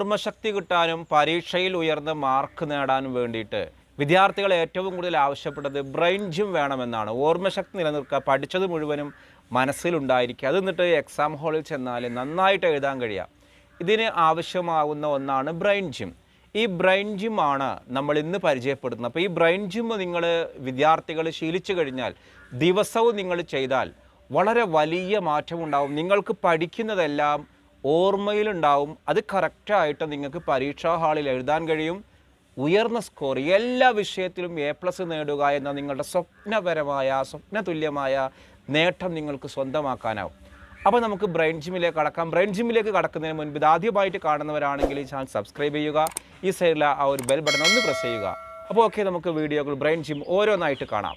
ഓർമ്മശക്തി കിട്ടാനും പരീക്ഷയിൽ ഉയർന്ന മാർക്ക് നേടാനും വേണ്ടിയിട്ട് വിദ്യാർത്ഥികൾ ഏറ്റവും കൂടുതൽ ആവശ്യപ്പെട്ടത് ബ്രെയിൻ ജിം വേണമെന്നാണ് ഓർമ്മശക്തി നിലനിർത്തുക പഠിച്ചത് മുഴുവനും മനസ്സിലുണ്ടായിരിക്കുക അത് എന്നിട്ട് എക്സാം ഹാളിൽ ചെന്നാൽ നന്നായിട്ട് എഴുതാൻ കഴിയാം ഇതിന് ആവശ്യമാകുന്ന ഒന്നാണ് ബ്രെയിൻ ജിം ഈ ബ്രെയിൻ ജിമ്മാണ് നമ്മൾ ഇന്ന് പരിചയപ്പെടുന്നത് അപ്പോൾ ഈ ബ്രെയിൻ ജിം നിങ്ങൾ വിദ്യാർത്ഥികൾ ശീലിച്ചു കഴിഞ്ഞാൽ ദിവസവും നിങ്ങൾ ചെയ്താൽ വളരെ വലിയ മാറ്റമുണ്ടാവും നിങ്ങൾക്ക് പഠിക്കുന്നതെല്ലാം ഓർമ്മയിലുണ്ടാവും അത് കറക്റ്റായിട്ട് നിങ്ങൾക്ക് പരീക്ഷാ ഹാളിൽ എഴുതാൻ കഴിയും ഉയർന്ന സ്കോർ എല്ലാ വിഷയത്തിലും എ പ്ലസ് നേടുക എന്ന നിങ്ങളുടെ സ്വപ്നപരമായ സ്വപ്നതുല്യമായ നേട്ടം നിങ്ങൾക്ക് സ്വന്തമാക്കാനാവും അപ്പോൾ നമുക്ക് ബ്രെയിൻ ജിമ്മിലേക്ക് കടക്കാം ബ്രെയിൻ ജിമ്മിലേക്ക് കടക്കുന്നതിന് മുൻപ് ഇത് ആദ്യമായിട്ട് കാണുന്നവരാണെങ്കിൽ ഈ ചാനൽ സബ്സ്ക്രൈബ് ചെയ്യുക ഈ സൈഡിലെ ആ ഒരു ബെൽ ബട്ടൺ ഒന്ന് പ്രസ് ചെയ്യുക അപ്പോൾ ഓക്കെ നമുക്ക് വീഡിയോകൾ ബ്രെയിൻ ജിം ഓരോന്നായിട്ട് കാണാം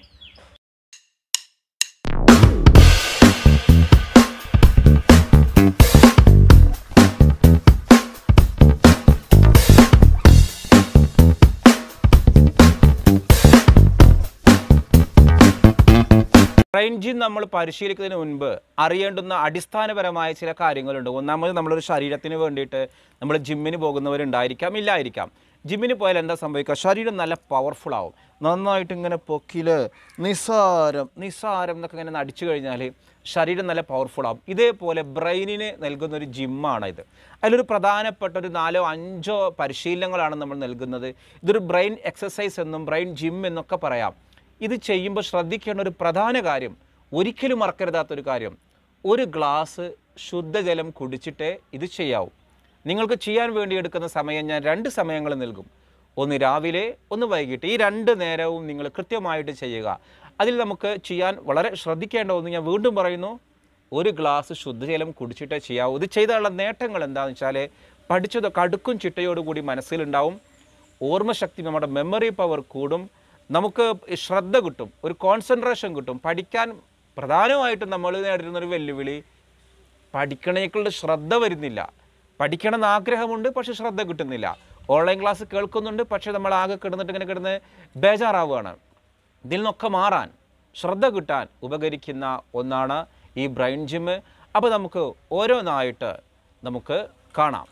ബ്രെയിൻ ജിം നമ്മൾ പരിശീലിക്കുന്നതിന് മുൻപ് അറിയേണ്ടുന്ന അടിസ്ഥാനപരമായ ചില കാര്യങ്ങളുണ്ട് ഒന്നാമത് നമ്മളൊരു ശരീരത്തിന് വേണ്ടിയിട്ട് നമ്മൾ ജിമ്മിന് പോകുന്നവരുണ്ടായിരിക്കാം ഇല്ലായിരിക്കാം ജിമ്മിന് പോയാൽ എന്താ സംഭവിക്കുക ശരീരം നല്ല പവർഫുൾ ആവും നന്നായിട്ട് ഇങ്ങനെ പൊക്കില് നിസാരം നിസാരം എന്നൊക്കെ ഇങ്ങനെ അടിച്ചു കഴിഞ്ഞാൽ ശരീരം നല്ല പവർഫുൾ ആവും ഇതേപോലെ ബ്രെയിനിന് നൽകുന്ന ഒരു ജിമ്മാണ് ഇത് അതിലൊരു പ്രധാനപ്പെട്ട ഒരു നാലോ അഞ്ചോ പരിശീലനങ്ങളാണ് നമ്മൾ നൽകുന്നത് ഇതൊരു ബ്രെയിൻ എക്സസൈസ് എന്നും ബ്രെയിൻ ജിം എന്നൊക്കെ പറയാം ഇത് ചെയ്യുമ്പോൾ ശ്രദ്ധിക്കേണ്ട ഒരു പ്രധാന കാര്യം ഒരിക്കലും മറക്കരുതാത്തൊരു കാര്യം ഒരു ഗ്ലാസ് ശുദ്ധജലം കുടിച്ചിട്ടേ ഇത് ചെയ്യാവൂ നിങ്ങൾക്ക് ചെയ്യാൻ വേണ്ടി എടുക്കുന്ന സമയം ഞാൻ രണ്ട് സമയങ്ങൾ നൽകും ഒന്ന് രാവിലെ ഒന്ന് വൈകിട്ട് ഈ രണ്ട് നേരവും നിങ്ങൾ കൃത്യമായിട്ട് ചെയ്യുക അതിൽ നമുക്ക് ചെയ്യാൻ വളരെ ശ്രദ്ധിക്കേണ്ട ഒന്ന് ഞാൻ വീണ്ടും പറയുന്നു ഒരു ഗ്ലാസ് ശുദ്ധജലം കുടിച്ചിട്ടേ ചെയ്യാവൂ ഇത് ചെയ്താലുള്ള നേട്ടങ്ങൾ എന്താണെന്ന് വെച്ചാൽ പഠിച്ചത് കടുക്കും ചിട്ടയോടുകൂടി മനസ്സിലുണ്ടാവും ഓർമ്മശക്തി നമ്മുടെ മെമ്മറി പവർ കൂടും നമുക്ക് ശ്രദ്ധ കിട്ടും ഒരു കോൺസെൻട്രേഷൻ കിട്ടും പഠിക്കാൻ പ്രധാനമായിട്ടും നമ്മൾ നേരിടുന്ന ഒരു വെല്ലുവിളി പഠിക്കണേക്കുള്ള ശ്രദ്ധ വരുന്നില്ല പഠിക്കണം എന്ന് ആഗ്രഹമുണ്ട് പക്ഷെ ശ്രദ്ധ കിട്ടുന്നില്ല ഓൺലൈൻ ക്ലാസ് കേൾക്കുന്നുണ്ട് പക്ഷെ നമ്മൾ ആകെ കിടന്നിട്ട് ഇങ്ങനെ കിടന്ന് ബേജാറാവുകയാണ് ഇതിൽ നിന്നൊക്കെ മാറാൻ ശ്രദ്ധ കിട്ടാൻ ഉപകരിക്കുന്ന ഒന്നാണ് ഈ ബ്രെയിൻ ജിമ്മ് അപ്പോൾ നമുക്ക് ഓരോന്നായിട്ട് നമുക്ക് കാണാം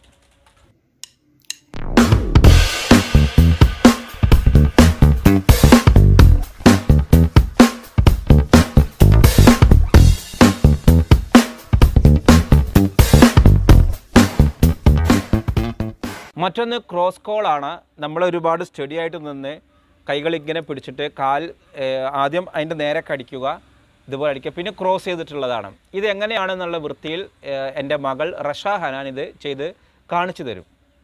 മറ്റൊന്ന് ക്രോസ് കോളാണ് നമ്മൾ ഒരുപാട് സ്റ്റഡി ആയിട്ട് നിന്ന് കൈകൾ ഇങ്ങനെ പിടിച്ചിട്ട് കാൽ ഏഹ്, ആദ്യം അതിൻ്റെ നേരെ കടിക്കുക ഇതുപോലെ അടിക്കുക പിന്നെ ക്രോസ് ചെയ്തിട്ടുള്ളതാണ് ഇത് എങ്ങനെയാണെന്നുള്ള വൃത്തിയിൽ ഏഹ്, എൻ്റെ മകൾ റഷ ഹനാൻ ഇത് ചെയ്ത് കാണിച്ചു തരും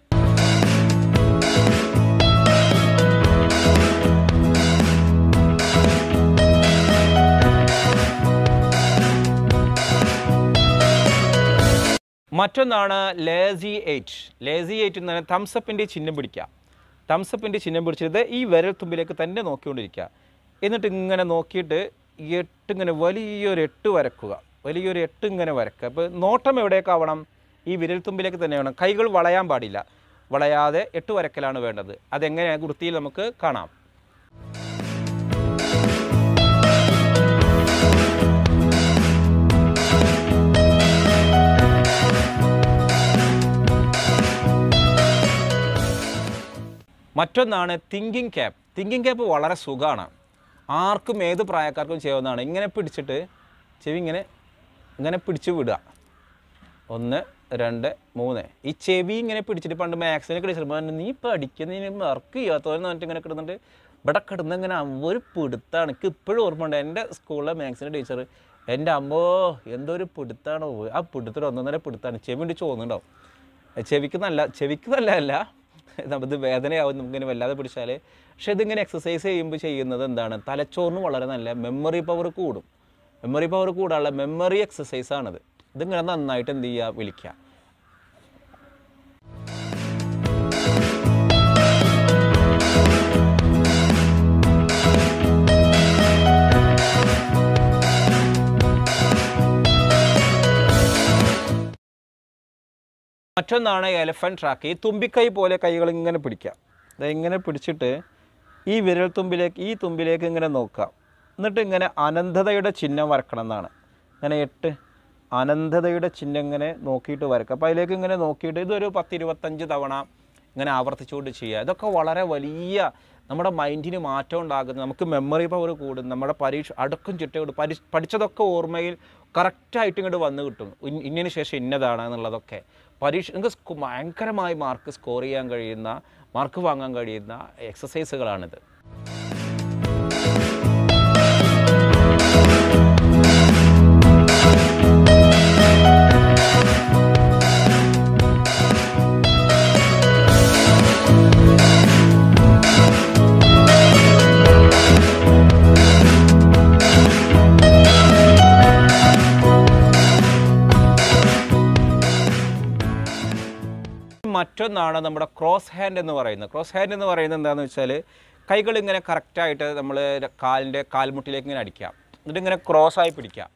മറ്റൊന്നാണ് ലേസി എയ്റ്റ് ലേസി എയ്റ്റ് എന്ന് പറഞ്ഞാൽ തംസപ്പിൻ്റെ ചിഹ്നം പിടിക്കുക തംസപ്പിൻ്റെ ചിഹ്നം പിടിച്ചിട്ട് ഈ വിരൽ തുമ്പിലേക്ക് തന്നെ നോക്കിക്കൊണ്ടിരിക്കുക എന്നിട്ട് ഇങ്ങനെ നോക്കിയിട്ട് ഈ എട്ട് ഇങ്ങനെ വലിയൊരു എട്ട് വരക്കുക വലിയൊരു എട്ട് ഇങ്ങനെ വരക്കുക അപ്പോൾ നോട്ടം എവിടേക്കാവണം ഈ വിരൽ തുമ്പിലേക്ക് തന്നെ വേണം കൈകൾ വളയാൻ പാടില്ല വളയാതെ എട്ട് വരക്കലാണ് വേണ്ടത് അതെങ്ങനെ വൃത്തിയിൽ നമുക്ക് കാണാം മറ്റൊന്നാണ് തിങ്കിങ് ക്യാപ്പ് തിങ്കിങ് ക്യാപ്പ് വളരെ സുഖമാണ് ആർക്കും ഏത് പ്രായക്കാർക്കും ചെയ്യാവുന്നതാണ് ഇങ്ങനെ പിടിച്ചിട്ട് ചെവി ഇങ്ങനെ ഇങ്ങനെ പിടിച്ച് വിടുക ഒന്ന് രണ്ട് മൂന്ന് ഈ ചെവി ഇങ്ങനെ പിടിച്ചിട്ട് പണ്ട് മാത്സിനൊക്കെ ടീച്ചർ നീ പഠിക്കുന്നതിന് വർക്ക് ചെയ്യാത്തവരെന്ന് പറഞ്ഞിട്ട് ഇങ്ങനെ കിടന്നിട്ട് ഇവിടെ കിടന്ന് ഇങ്ങനെ ഒരു പിടുത്താണ് എനിക്ക് ഇപ്പോഴും ഓർമ്മയുണ്ട് എൻ്റെ സ്കൂളിലെ മാത്സിൻ്റെ ടീച്ചർ എൻ്റെ അമ്മോ എന്തൊരു പിടുത്താണ് ആ പിടുത്തിൽ ഒന്നൊന്നര പിടുത്താണ് ചെവി കൊണ്ട് ചോന്നുണ്ടാവും ചെവിക്ക് നല്ല ചെവിക്ക് നല്ലതല്ല നമുക്ക് വേദനയാവും നമുക്കിങ്ങനെ വല്ലാതെ പിടിച്ചാൽ പക്ഷെ ഇതിങ്ങനെ എക്സസൈസ് ചെയ്യുമ്പോൾ ചെയ്യുന്നത് എന്താണ് തലച്ചോറിന് വളരെ നല്ല മെമ്മറി പവർ കൂടും മെമ്മറി പവർ കൂടാനുള്ള മെമ്മറി എക്സസൈസ് ആണിത് ഇതിങ്ങനെ നന്നായിട്ട് എന്ത് ചെയ്യുക വിളിക്കുക മറ്റൊന്നാണ് എലഫൻറ്റ് ട്രാക്ക് ഈ തുമ്പിക്കൈ പോലെ കൈകൾ ഇങ്ങനെ പിടിക്കുക ദേ ഇങ്ങനെ പിടിച്ചിട്ട് ഈ വിരൽ തുമ്പിലേക്ക് ഈ തുമ്പിലേക്ക് ഇങ്ങനെ നോക്കുക എന്നിട്ട് ഇങ്ങനെ അനന്തതയുടെ ചിഹ്നം വരക്കണം എന്നാണ് ഇങ്ങനെ എട്ട് അനന്തതയുടെ ചിഹ്നം ഇങ്ങനെ നോക്കിയിട്ട് വരക്കുക അപ്പോൾ അതിലേക്ക് ഇങ്ങനെ നോക്കിയിട്ട് ഇതൊരു പത്ത് ഇരുപത്തഞ്ച് തവണ ഇങ്ങനെ ആവർത്തിച്ചുകൊണ്ട് ചെയ്യുക ഇതൊക്കെ വളരെ വലിയ നമ്മുടെ മൈൻഡിന് മാറ്റം ഉണ്ടാകുന്നത് നമുക്ക് മെമ്മറി പവർ കൂടും നമ്മുടെ പരീക്ഷ അടുക്കും ചിട്ടയോട് പരി പഠിച്ചതൊക്കെ ഓർമ്മയിൽ കറക്റ്റായിട്ട് ഇങ്ങോട്ട് വന്ന് കിട്ടും ഇൻ- ഇന്നതിന് ശേഷം ഇന്നതാണ് എന്നുള്ളതൊക്കെ പരീക്ഷ നിങ്ങൾക്ക് സ്കോ- ഭയങ്കരമായി മാർക്ക് സ്കോർ ചെയ്യാൻ കഴിയുന്ന മാർക്ക് വാങ്ങാൻ കഴിയുന്ന എക്സസൈസുകളാണിത് മറ്റൊന്നാണ് നമ്മുടെ ക്രോസ് ഹാൻഡ് എന്ന് പറയുന്നത് ക്രോസ് ഹാൻഡ് എന്ന് പറയുന്നത് എന്താണെന്ന് വെച്ചാൽ കൈകൾ ഇങ്ങനെ കറക്റ്റായിട്ട് നമ്മൾ കാലിൻ്റെ കാൽമുട്ടിലേക്ക് ഇങ്ങനെ അടിക്കാം എന്നിട്ട് ഇങ്ങനെ ക്രോസ് ആയി പിടിക്കാം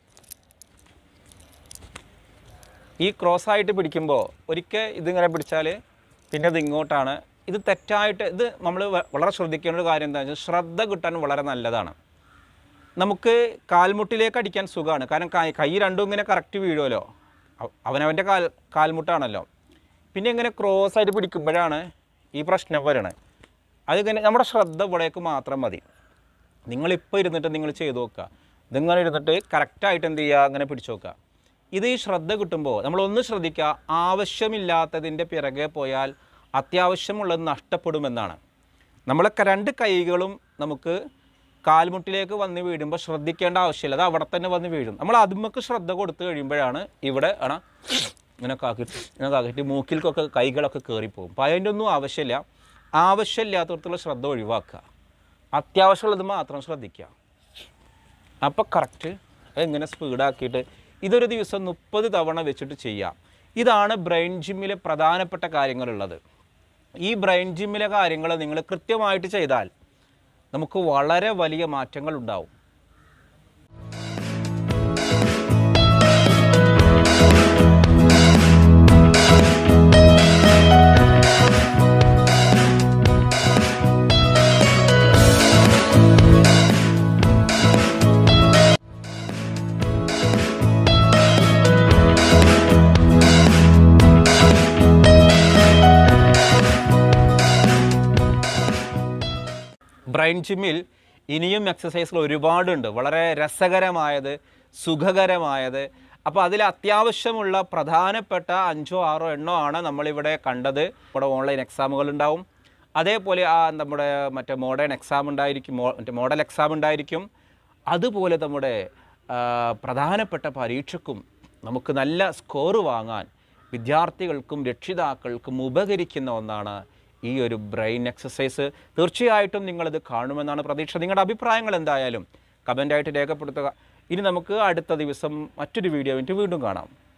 ഈ ക്രോസ് ആയിട്ട് പിടിക്കുമ്പോൾ ഒരിക്കൽ ഇതിങ്ങനെ പിടിച്ചാൽ പിന്നെ ഇത് ഇങ്ങോട്ടാണ് ഇത് തെറ്റായിട്ട് ഇത് നമ്മൾ വളരെ ശ്രദ്ധിക്കേണ്ട ഒരു കാര്യം എന്താണെന്ന് വെച്ചാൽ ശ്രദ്ധ കിട്ടാൻ വളരെ നല്ലതാണ് നമുക്ക് കാൽമുട്ടിലേക്ക് അടിക്കാൻ സുഖമാണ് കാരണം കൈ- കൈ രണ്ടും ഇങ്ങനെ കറക്റ്റ് വീഴുമല്ലോ അവ- അവനവൻ്റെ കാൽ കാൽമുട്ടാണല്ലോ പിന്നെ ഇങ്ങനെ ക്രോസ് ആയിട്ട് പിടിക്കുമ്പോഴാണ് ഈ പ്രശ്നം വരണത് അതിങ്ങനെ നമ്മുടെ ശ്രദ്ധ ഇവിടേക്ക് മാത്രം മതി നിങ്ങളിപ്പോൾ ഇരുന്നിട്ട് നിങ്ങൾ ചെയ്ത് നോക്കുക ഇതിങ്ങനെ ഇരുന്നിട്ട് കറക്റ്റായിട്ട് എന്ത് ചെയ്യുക അങ്ങനെ പിടിച്ചു നോക്കുക ഇത് ഈ ശ്രദ്ധ കിട്ടുമ്പോൾ നമ്മളൊന്ന് ശ്രദ്ധിക്കുക ആവശ്യമില്ലാത്തതിൻ്റെ പിറകെ പോയാൽ അത്യാവശ്യമുള്ളത് നഷ്ടപ്പെടുമെന്നാണ് നമ്മളെ ക- രണ്ട് കൈകളും നമുക്ക് കാൽമുട്ടിലേക്ക് വന്ന് വീഴുമ്പോൾ ശ്രദ്ധിക്കേണ്ട ആവശ്യമില്ല അത് അവിടെ തന്നെ വന്ന് വീഴും നമ്മൾ അതുമ്മക്ക് ശ്രദ്ധ കൊടുത്തു കഴിയുമ്പോഴാണ് ഇവിടെ ആണ് ഇങ്ങനെ കാക്കിട്ട് ഇങ്ങനെ കാക്കിട്ട് മൂക്കിൽക്കൊക്കെ കൈകളൊക്കെ കയറിപ്പോകും അപ്പോൾ അതിൻ്റെ ഒന്നും ആവശ്യമില്ല ആവശ്യമില്ലാത്തടത്തുള്ള ശ്രദ്ധ ഒഴിവാക്കുക അത്യാവശ്യമുള്ളത് മാത്രം ശ്രദ്ധിക്കുക അപ്പോൾ കറക്റ്റ് എങ്ങനെ സ്പീഡാക്കിയിട്ട് ഇതൊരു ദിവസം മുപ്പത് തവണ വെച്ചിട്ട് ചെയ്യാം ഇതാണ് ബ്രെയിൻ ജിമ്മിലെ പ്രധാനപ്പെട്ട കാര്യങ്ങളുള്ളത് ഈ ബ്രെയിൻ ജിമ്മിലെ കാര്യങ്ങൾ നിങ്ങൾ കൃത്യമായിട്ട് ചെയ്താൽ നമുക്ക് വളരെ വലിയ മാറ്റങ്ങൾ ഉണ്ടാവും ബ്രെയിൻ ജിമ്മിൽ ഇനിയും എക്സസൈസുകൾ ഒരുപാടുണ്ട് വളരെ രസകരമായത് സുഖകരമായത് അപ്പോൾ അതിൽ അത്യാവശ്യമുള്ള പ്രധാനപ്പെട്ട അഞ്ചോ ആറോ എണ്ണോ ആണ് നമ്മളിവിടെ കണ്ടത് നമ്മുടെ ഓൺലൈൻ എക്സാമുകൾ ഉണ്ടാവും അതേപോലെ ആ നമ്മുടെ മറ്റേ മോഡേൺ എക്സാം ഉണ്ടായിരിക്കും മോ- മറ്റേ മോഡൽ എക്സാം ഉണ്ടായിരിക്കും അതുപോലെ നമ്മുടെ ആ, പ്രധാനപ്പെട്ട പരീക്ഷയ്ക്കും നമുക്ക് നല്ല സ്കോർ വാങ്ങാൻ വിദ്യാർത്ഥികൾക്കും രക്ഷിതാക്കൾക്കും ഉപകരിക്കുന്ന ഒന്നാണ് ഈ ഒരു ബ്രെയിൻ എക്സസൈസ് തീർച്ചയായിട്ടും നിങ്ങളിത് കാണുമെന്നാണ് പ്രതീക്ഷ നിങ്ങളുടെ അഭിപ്രായങ്ങൾ എന്തായാലും കമൻ്റായിട്ട് രേഖപ്പെടുത്തുക ഇനി നമുക്ക് അടുത്ത ദിവസം മറ്റൊരു വീഡിയോ വീണ്ടും കാണാം